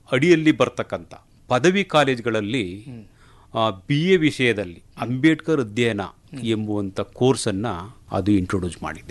ಅಡಿಯಲ್ಲಿ ಬರ್ತಕ್ಕಂಥ ಪದವಿ ಕಾಲೇಜ್ಗಳಲ್ಲಿ ಬಿ ಎ ವಿಷಯದಲ್ಲಿ ಅಂಬೇಡ್ಕರ್ ಅಧ್ಯಯನ ಎಂಬುವಂಥ ಕೋರ್ಸನ್ನು ಅದು ಇಂಟ್ರೊಡ್ಯೂಸ್ ಮಾಡಿದೆ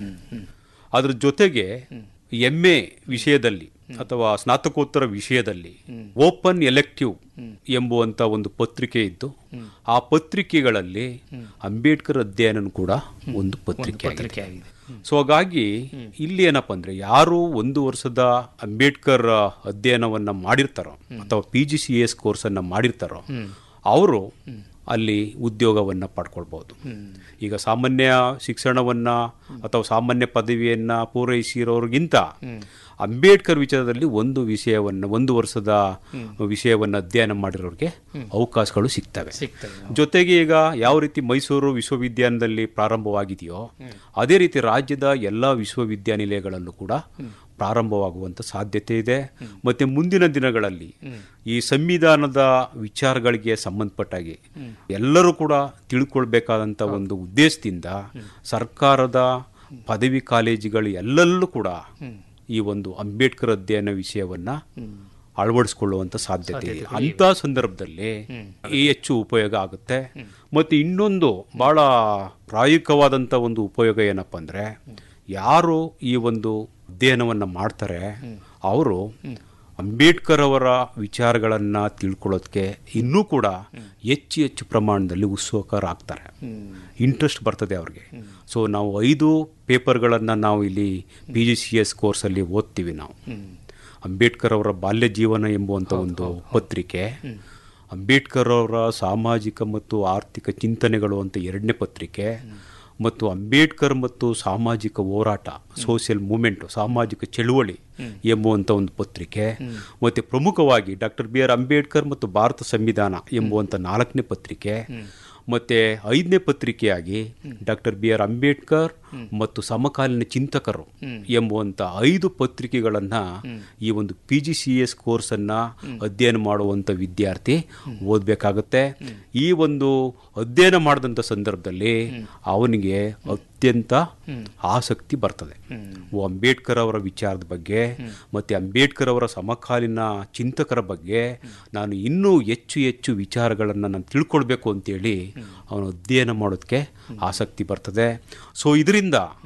ಅದ್ರ ಜೊತೆಗೆ ಎಂ ಎ ವಿಷಯದಲ್ಲಿ ಅಥವಾ ಸ್ನಾತಕೋತ್ತರ ವಿಷಯದಲ್ಲಿ ಓಪನ್ ಎಲೆಕ್ಟಿವ್ ಎಂಬುವಂತ ಒಂದು ಪತ್ರಿಕೆ ಇದ್ದು ಆ ಪತ್ರಿಕೆಗಳಲ್ಲಿ ಅಂಬೇಡ್ಕರ್ ಅಧ್ಯಯನ ಕೂಡ ಒಂದು ಪತ್ರಿಕೆ ಪತ್ರಿಕೆ ಆಗಿದೆ ಆಗಿದೆ ಸೊ ಹಾಗಾಗಿ ಇಲ್ಲಿ ಏನಪ್ಪ ಅಂದ್ರೆ ಯಾರು ಒಂದು ವರ್ಷದ ಅಂಬೇಡ್ಕರ್ ಅಧ್ಯಯನವನ್ನ ಮಾಡಿರ್ತಾರೋ ಅಥವಾ ಪಿ ಜಿ ಸಿ ಎಸ್ ಕೋರ್ಸನ್ನು ಮಾಡಿರ್ತಾರೋ ಅವರು ಅಲ್ಲಿ ಉದ್ಯೋಗವನ್ನು ಪಡ್ಕೊಳ್ಬೋದು ಈಗ ಸಾಮಾನ್ಯ ಶಿಕ್ಷಣವನ್ನ ಅಥವಾ ಸಾಮಾನ್ಯ ಪದವಿಯನ್ನ ಪೂರೈಸಿರೋರಿಗಿಂತ ಅಂಬೇಡ್ಕರ್ ವಿಚಾರದಲ್ಲಿ ಒಂದು ವಿಷಯವನ್ನ ಒಂದು ವರ್ಷದ ವಿಷಯವನ್ನು ಅಧ್ಯಯನ ಮಾಡಿರೋರಿಗೆ ಅವಕಾಶಗಳು ಸಿಗ್ತವೆ ಸಿಗ್ತವೆ ಜೊತೆಗೆ ಈಗ ಯಾವ ರೀತಿ ಮೈಸೂರು ವಿಶ್ವವಿದ್ಯಾಲಯದಲ್ಲಿ ಪ್ರಾರಂಭವಾಗಿದೆಯೋ ಅದೇ ರೀತಿ ರಾಜ್ಯದ ಎಲ್ಲ ವಿಶ್ವವಿದ್ಯಾನಿಲಯಗಳಲ್ಲೂ ಕೂಡ ಪ್ರಾರಂಭವಾಗುವಂತ ಸಾಧ್ಯತೆ ಇದೆ ಮತ್ತೆ ಮುಂದಿನ ದಿನಗಳಲ್ಲಿ ಈ ಸಂವಿಧಾನದ ವಿಚಾರಗಳಿಗೆ ಸಂಬಂಧಪಟ್ಟಾಗಿ ಎಲ್ಲರೂ ಕೂಡ ತಿಳ್ಕೊಳ್ಬೇಕಾದಂತ ಒಂದು ಉದ್ದೇಶದಿಂದ ಸರ್ಕಾರದ ಪದವಿ ಕಾಲೇಜುಗಳು ಎಲ್ಲಲ್ಲೂ ಕೂಡ ಈ ಒಂದು ಅಂಬೇಡ್ಕರ್ ಅಧ್ಯಯನ ವಿಷಯವನ್ನ ಅಳವಡಿಸಿಕೊಳ್ಳುವಂತ ಸಾಧ್ಯತೆ ಇದೆ ಅಂತ ಸಂದರ್ಭದಲ್ಲಿ ಈ ಹೆಚ್ಚು ಉಪಯೋಗ ಆಗುತ್ತೆ ಮತ್ತೆ ಇನ್ನೊಂದು ಬಹಳ ಪ್ರಾಯುಕ್ತವಾದಂತ ಒಂದು ಉಪಯೋಗ ಏನಪ್ಪ ಅಂದ್ರೆ ಯಾರು ಈ ಒಂದು ಅಧ್ಯಯನವನ್ನ ಮಾಡ್ತಾರೆ ಅವರು ಅಂಬೇಡ್ಕರ್ ಅವರ ವಿಚಾರಗಳನ್ನ ತಿಳ್ಕೊಳ್ಳೋದಕ್ಕೆ ಇನ್ನೂ ಕೂಡ ಹೆಚ್ಚು ಹೆಚ್ಚು ಪ್ರಮಾಣದಲ್ಲಿ ಉತ್ಸುಕರಾಗ್ತಾರೆ ಇಂಟ್ರೆಸ್ಟ್ ಬರ್ತದೆ ಅವ್ರಿಗೆ ಸೊ ನಾವು ಐದು ಪೇಪರ್ಗಳನ್ನು ನಾವು ಇಲ್ಲಿ ಪಿ ಜಿ ಸಿ ಎಸ್ ಕೋರ್ಸಲ್ಲಿ ಓದ್ತೀವಿ ನಾವು ಅಂಬೇಡ್ಕರ್ ಅವರ ಬಾಲ್ಯ ಜೀವನ ಎಂಬುವಂಥ ಒಂದು ಪತ್ರಿಕೆ ಅಂಬೇಡ್ಕರ್ ಅವರ ಸಾಮಾಜಿಕ ಮತ್ತು ಆರ್ಥಿಕ ಚಿಂತನೆಗಳು ಅಂತ ಎರಡನೇ ಪತ್ರಿಕೆ ಮತ್ತು ಅಂಬೇಡ್ಕರ್ ಮತ್ತು ಸಾಮಾಜಿಕ ಹೋರಾಟ ಸೋಷಿಯಲ್ ಮೂಮೆಂಟ್ ಸಾಮಾಜಿಕ ಚಳುವಳಿ ಎಂಬುವಂಥ ಒಂದು ಪತ್ರಿಕೆ ಮತ್ತೆ ಪ್ರಮುಖವಾಗಿ ಡಾಕ್ಟರ್ ಬಿ ಆರ್ ಅಂಬೇಡ್ಕರ್ ಮತ್ತು ಭಾರತ ಸಂವಿಧಾನ ಎಂಬುವಂಥ ನಾಲ್ಕನೇ ಪತ್ರಿಕೆ ಮತ್ತೆ ಐದನೇ ಪತ್ರಿಕೆಯಾಗಿ ಡಾಕ್ಟರ್ ಬಿ ಆರ್ ಅಂಬೇಡ್ಕರ್ ಮತ್ತು ಸಮಕಾಲೀನ ಚಿಂತಕರು ಎಂಬುವಂತ ಐದು ಪತ್ರಿಕೆಗಳನ್ನ ಈ ಒಂದು P G C S course ಅನ್ನ ಅಧ್ಯಯನ ಮಾಡುವಂತ ವಿದ್ಯಾರ್ಥಿ ಓದ್ಬೇಕಾಗತ್ತೆ ಈ ಒಂದು ಅಧ್ಯಯನ ಮಾಡಿದಂಥ ಸಂದರ್ಭದಲ್ಲಿ ಅವನಿಗೆ ಅತ್ಯಂತ ಆಸಕ್ತಿ ಬರ್ತದೆ ಓ ಅಂಬೇಡ್ಕರ್ ಅವರ ವಿಚಾರದ ಬಗ್ಗೆ ಮತ್ತೆ ಅಂಬೇಡ್ಕರ್ ಅವರ ಸಮಕಾಲೀನ ಚಿಂತಕರ ಬಗ್ಗೆ ನಾನು ಇನ್ನೂ ಹೆಚ್ಚು ಹೆಚ್ಚು ವಿಚಾರಗಳನ್ನು ನಾನು ತಿಳ್ಕೊಳ್ಬೇಕು ಅಂತೇಳಿ ಅವನು ಅಧ್ಯಯನ ಮಾಡೋದಕ್ಕೆ ಆಸಕ್ತಿ ಬರ್ತದೆ ಸೊ ಇದರಿಂದ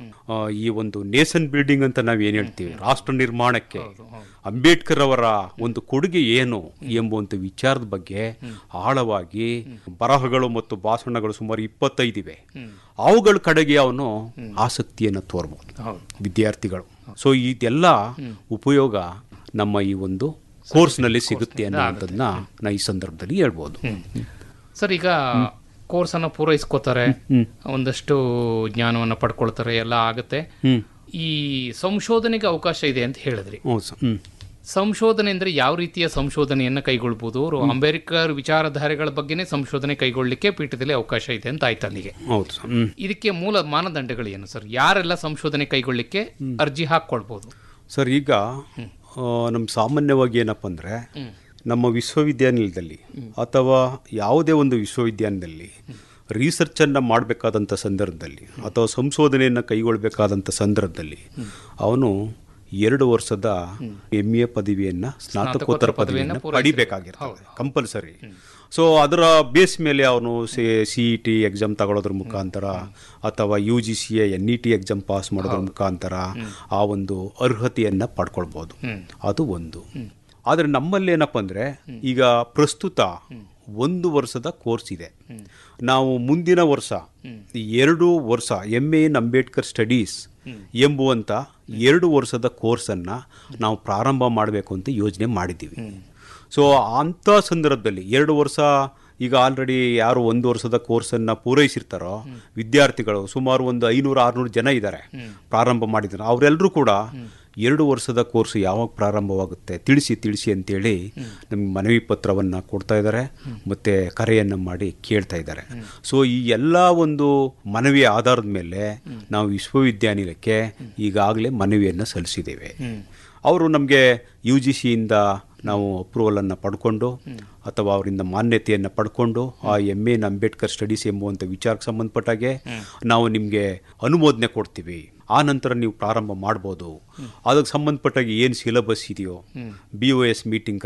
ಈ ಒಂದು ನೇಷನ್ ಬಿಲ್ಡಿಂಗ್ ಅಂತ ನಾವು ಏನು ಹೇಳ್ತೀವಿ ರಾಷ್ಟ್ರ ನಿರ್ಮಾಣಕ್ಕೆ ಅಂಬೇಡ್ಕರ್ ಅವರ ಒಂದು ಕೊಡುಗೆ ಏನು ಎಂಬುವಂಥ ವಿಚಾರದ ಬಗ್ಗೆ ಆಳವಾಗಿ ಬರಹಗಳು ಮತ್ತು ಭಾಷಣಗಳು ಸುಮಾರು ಇಪ್ಪತ್ತೈದಿವೆ ಅವುಗಳ ಕಡೆಗೆ ಅವನು ಆಸಕ್ತಿಯನ್ನು ತೋರ್ಬೋದು ಹೌದು ವಿದ್ಯಾರ್ಥಿಗಳು ಸೊ ಇದೆಲ್ಲ ಉಪಯೋಗ ನಮ್ಮ ಈ ಒಂದು ಕೋರ್ಸ್ನಲ್ಲಿ ಸಿಗುತ್ತೆ ಅನ್ನೋದನ್ನ ನಾ ಈ ಸಂದರ್ಭದಲ್ಲಿ ಹೇಳ್ಬೋದು ಸರ್ ಈಗ ಕೋರ್ಸನ್ನು ಪೂರೈಸ್ಕೋತಾರೆ ಒಂದಷ್ಟು ಜ್ಞಾನವನ್ನು ಪಡ್ಕೊಳ್ತಾರೆ ಎಲ್ಲ ಆಗುತ್ತೆ ಹ್ಮ್ ಈ ಸಂಶೋಧನೆಗೆ ಅವಕಾಶ ಇದೆ ಅಂತ ಹೇಳಿದ್ರಿ ಹೌದು ಸರ್ ಹ್ಮ್ ಸಂಶೋಧನೆ ಅಂದ್ರೆ ಯಾವ ರೀತಿಯ ಸಂಶೋಧನೆಯನ್ನ ಕೈಗೊಳ್ಬಹುದು ಅವರು ಅಂಬೇಡ್ಕರ್ ವಿಚಾರಧಾರೆಗಳ ಬಗ್ಗೆನೇ ಸಂಶೋಧನೆ ಕೈಗೊಳ್ಳಲಿಕ್ಕೆ ಪೀಠದಲ್ಲಿ ಅವಕಾಶ ಇದೆ ಅಂತ ಆಯ್ತು ಅಲ್ಲಿಗೆ ಹೌದು ಸರ್ ಹ್ಮ್ ಇದಕ್ಕೆ ಮೂಲ ಮಾನದಂಡಗಳು ಏನು ಸರ್ ಯಾರೆಲ್ಲ ಸಂಶೋಧನೆ ಕೈಗೊಳ್ಳಿಕ್ಕೆ ಅರ್ಜಿ ಹಾಕೊಳ್ಬಹುದು ಸರ್ ಈಗ ನಮ್ಮ ಸಾಮಾನ್ಯವಾಗಿ ಏನಪ್ಪ ಅಂದರೆ ನಮ್ಮ ವಿಶ್ವವಿದ್ಯಾನಿಲಯದಲ್ಲಿ ಅಥವಾ ಯಾವುದೇ ಒಂದು ವಿಶ್ವವಿದ್ಯಾಲಯದಲ್ಲಿ ರಿಸರ್ಚನ್ನು ಮಾಡಬೇಕಾದಂಥ ಸಂದರ್ಭದಲ್ಲಿ ಅಥವಾ ಸಂಶೋಧನೆಯನ್ನು ಕೈಗೊಳ್ಳಬೇಕಾದಂಥ ಸಂದರ್ಭದಲ್ಲಿ ಅವನು ಎರಡು ವರ್ಷದ ಎಮ್ ಎ ಪದವಿಯನ್ನು ಸ್ನಾತಕೋತ್ತರ ಪದವಿಯನ್ನು ಪಡಿಬೇಕಾಗಿರ್ತದೆ ಕಂಪಲ್ಸರಿ ಸೊ ಅದರ ಬೇಸ್ ಮೇಲೆ ಅವನು ಸಿ ಇ ಟಿ ಎಕ್ಸಾಮ್ ತಗೊಳ್ಳೋದ್ರ ಮುಖಾಂತರ ಅಥವಾ U G C A N E T exam pass ಮಾಡೋದ್ರ ಮುಖಾಂತರ ಆ ಒಂದು ಅರ್ಹತೆಯನ್ನು ಪಡ್ಕೊಳ್ಬೋದು ಅದು ಒಂದು ಆದರೆ ನಮ್ಮಲ್ಲಿ ಏನಪ್ಪ ಅಂದರೆ ಈಗ ಪ್ರಸ್ತುತ ಒಂದು ವರ್ಷದ ಕೋರ್ಸ್ ಇದೆ ನಾವು ಮುಂದಿನ ವರ್ಷ ಈ ಎರಡು ವರ್ಷ M A in Ambedkar studies ಎಂಬುವಂಥ ಎರಡು ವರ್ಷದ ಕೋರ್ಸನ್ನು ನಾವು ಪ್ರಾರಂಭ ಮಾಡಬೇಕು ಅಂತ ಯೋಜನೆ ಮಾಡಿದ್ದೀವಿ ಸೊ ಅಂಥ ಸಂದರ್ಭದಲ್ಲಿ ಎರಡು ವರ್ಷ ಈಗ ಆಲ್ರೆಡಿ ಯಾರು ಒಂದು ವರ್ಷದ ಕೋರ್ಸನ್ನು ಪೂರೈಸಿರ್ತಾರೋ ವಿದ್ಯಾರ್ಥಿಗಳು ಸುಮಾರು ಒಂದು ಐನೂರು ಆರುನೂರು ಜನ ಇದ್ದಾರೆ ಪ್ರಾರಂಭ ಮಾಡಿದ್ದಾರೆ ಅವರೆಲ್ಲರೂ ಕೂಡ ಎರಡು ವರ್ಷದ ಕೋರ್ಸ್ ಯಾವಾಗ ಪ್ರಾರಂಭವಾಗುತ್ತೆ ತಿಳಿಸಿ ತಿಳಿಸಿ ಅಂತೇಳಿ ನಮಗೆ ಮನವಿ ಪತ್ರವನ್ನು ಕೊಡ್ತಾ ಇದ್ದಾರೆ ಮತ್ತು ಕರೆಯನ್ನು ಮಾಡಿ ಕೇಳ್ತಾ ಇದ್ದಾರೆ ಸೊ ಈ ಎಲ್ಲ ಒಂದು ಮನವಿಯ ಆಧಾರದ ಮೇಲೆ ನಾವು ವಿಶ್ವವಿದ್ಯಾನಿಲಯಕ್ಕೆ ಈಗಾಗಲೇ ಮನವಿಯನ್ನು ಸಲ್ಲಿಸಿದ್ದೇವೆ ಅವರು ನಮಗೆ ಯು ಜಿ ಸಿಯಿಂದ ನಾವು ಅಪ್ರೂವಲನ್ನು ಪಡ್ಕೊಂಡು ಅಥವಾ ಅವರಿಂದ ಮಾನ್ಯತೆಯನ್ನು ಪಡ್ಕೊಂಡು ಆ ಎಮ್ ಎನ್ ಅಂಬೇಡ್ಕರ್ ಸ್ಟಡೀಸ್ ಎಂಬುವಂಥ ವಿಚಾರಕ್ಕೆ ಸಂಬಂಧಪಟ್ಟಾಗೆ ನಾವು ನಿಮಗೆ ಅನುಮೋದನೆ ಕೊಡ್ತೀವಿ ಆ ನಂತರ ನೀವು ಪ್ರಾರಂಭ ಮಾಡ್ಬೋದು ಅದಕ್ಕೆ ಸಂಬಂಧಪಟ್ಟಾಗ ಏನು ಸಿಲೆಬಸ್ ಇದೆಯೋ ಬಿ ಒ ಎಸ್ ಮೀಟಿಂಗ್